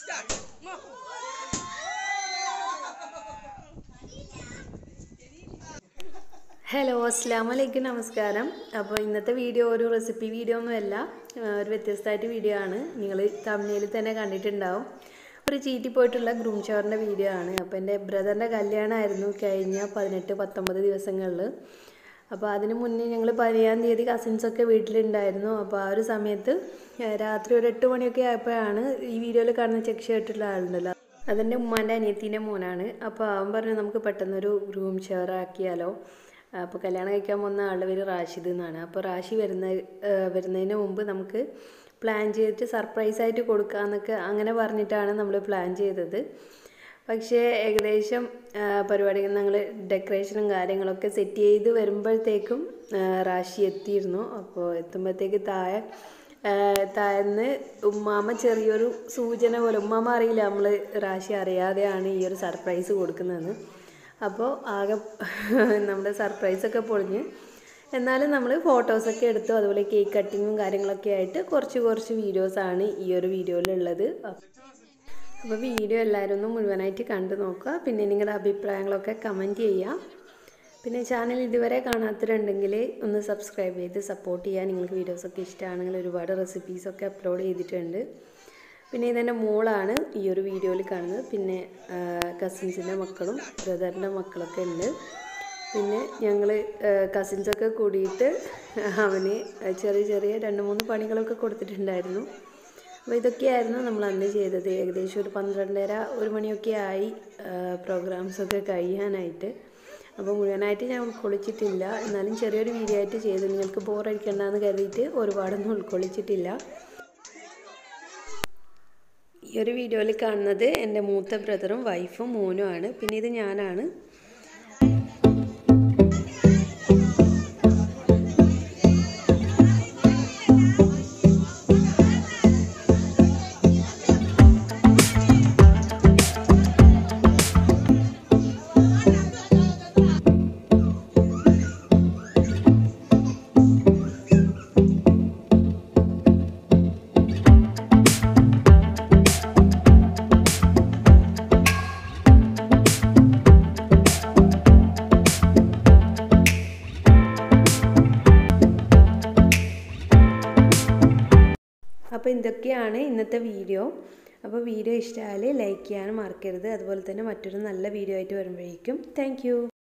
hello അസ്സാം വലൈക്കും നമസ്കാരം അപ്പോൾ ഇന്നത്തെ വീഡിയോ ഒരു റെസിപ്പി വീഡിയോ ഒന്നുമല്ല ആ, ഒരു വ്യത്യസ്തമായിട്ട് വീഡിയോ ആണ് നിങ്ങൾ തമിഴിൽ തന്നെ കണ്ടിട്ടുണ്ടാവും ഒരു ചീറ്റി പോയിട്ടുള്ള ഗ്രൂം ഷവറിൻ്റെ വീഡിയോ ആണ് അപ്പോൾ എൻ്റെ ബ്രദറിൻ്റെ കല്യാണമായിരുന്നു കഴിഞ്ഞ പതിനെട്ട് പത്തൊമ്പത് ദിവസങ്ങളിൽ അപ്പോൾ അതിന് മുന്നേ ഞങ്ങൾ പതിനേഴാം തീയതി കസിൻസൊക്കെ വീട്ടിലുണ്ടായിരുന്നു അപ്പോൾ ആ ഒരു സമയത്ത് ആ, രാത്രി ഒരു എട്ട് മണിയൊക്കെ ആയപ്പോഴാണ് ഈ വീഡിയോയിൽ കാണുന്ന ചെക്ക് ഷർട്ടുള്ള ആളുണ്ടല്ലോ അതെൻ്റെ ഉമ്മാൻ്റെ അനിയത്തിൻ്റെ മോനാണ് അപ്പോൾ അവൻ പറഞ്ഞു നമുക്ക് പെട്ടെന്നൊരു ഗ്രൂം ഷവർ ആക്കിയാലോ അപ്പോൾ കല്യാണം കഴിക്കാൻ പോകുന്ന ആളുടെ പേര് റാഷിദ് എന്നാണ് അപ്പോൾ റാഷി വരുന്ന ഏഹ് വരുന്നതിന് മുമ്പ് നമുക്ക് പ്ലാൻ ചെയ്തിട്ട് സർപ്രൈസ് ആയിട്ട് കൊടുക്കാമെന്നൊക്കെ അങ്ങനെ പറഞ്ഞിട്ടാണ് നമ്മൾ പ്ലാൻ ചെയ്തത് പക്ഷേ ഏകദേശം പരിപാടി ഞങ്ങൾ ഡെക്കറേഷനും കാര്യങ്ങളൊക്കെ സെറ്റ് ചെയ്ത് വരുമ്പോഴത്തേക്കും ആ, റാഷി എത്തിയിരുന്നു അപ്പോൾ എത്തുമ്പോഴത്തേക്ക് താഴെ താഴ്ന്ന് ഉമ്മാമ ചെറിയൊരു സൂചന പോലെ ഉമ്മാമ അറിയില്ല നമ്മൾ റാശി അറിയാതെയാണ് ഈ ഒരു സർപ്രൈസ് കൊടുക്കുന്നതെന്ന് അപ്പോൾ ആകെ നമ്മുടെ സർപ്രൈസൊക്കെ പൊളിഞ്ഞ് എന്നാലും നമ്മൾ ഫോട്ടോസൊക്കെ എടുത്തു അതുപോലെ കേക്ക് കട്ടിങ്ങും കാര്യങ്ങളൊക്കെ ആയിട്ട് കുറച്ച് കുറച്ച് വീഡിയോസാണ് ഈ ഒരു വീഡിയോയിലുള്ളത് അപ്പോൾ വീഡിയോ എല്ലാവരും ഒന്ന് മുഴുവനായിട്ട് കണ്ടു നോക്കുക പിന്നെ നിങ്ങളുടെ അഭിപ്രായങ്ങളൊക്കെ കമൻറ്റ് ചെയ്യുക പിന്നെ ചാനൽ ഇതുവരെ കാണാത്തവരുണ്ടെങ്കിൽ ഒന്ന് സബ്സ്ക്രൈബ് ചെയ്ത് സപ്പോർട്ട് ചെയ്യുക നിങ്ങൾക്ക് വീഡിയോസൊക്കെ ഇഷ്ടമാണെങ്കിൽ ഒരുപാട് റെസിപ്പീസൊക്കെ അപ്ലോഡ് ചെയ്തിട്ടുണ്ട് പിന്നെ ഇതെൻ്റെ മോളാണ് ഈ ഒരു വീഡിയോയിൽ കാണുന്നത് പിന്നെ കസിൻസിൻ്റെ മക്കളും ബ്രദറിൻ്റെ മക്കളൊക്കെ ഉണ്ട് പിന്നെ ഞങ്ങൾ കസിൻസൊക്കെ കൂടിയിട്ട് അവന് ചെറിയ ചെറിയ രണ്ട് മൂന്ന് പണികളൊക്കെ കൊടുത്തിട്ടുണ്ടായിരുന്നു അപ്പോൾ ഇതൊക്കെയായിരുന്നു നമ്മൾ അന്ന് ചെയ്തത് ഏകദേശം ഒരു പന്ത്രണ്ടര ഒരു മണിയൊക്കെ ആയി പ്രോഗ്രാംസൊക്കെ കഴിയാനായിട്ട് അപ്പോൾ മുഴുവനായിട്ട് ഞാൻ ഉൾക്കൊള്ളിച്ചിട്ടില്ല എന്നാലും ചെറിയൊരു വീഡിയോ ആയിട്ട് ചെയ്തു നിങ്ങൾക്ക് ബോറടിക്കണ്ടെന്ന് കരുതിയിട്ട് ഒരുപാടൊന്നും ഉൾക്കൊള്ളിച്ചിട്ടില്ല ഈ ഒരു വീഡിയോയിൽ കാണുന്നത് എൻ്റെ മൂത്ത ബ്രദറും വൈഫും മോനും ആണ് പിന്നെ ഇത് ഞാനാണ് അപ്പോൾ ഇതൊക്കെയാണ് ഇന്നത്തെ വീഡിയോ അപ്പോൾ വീഡിയോ ഇഷ്ടമായാൽ ലൈക്ക് ചെയ്യാനും മറക്കരുത് അതുപോലെ തന്നെ മറ്റൊരു നല്ല വീഡിയോ ആയിട്ട് വരുമ്പോഴേക്കും താങ്ക്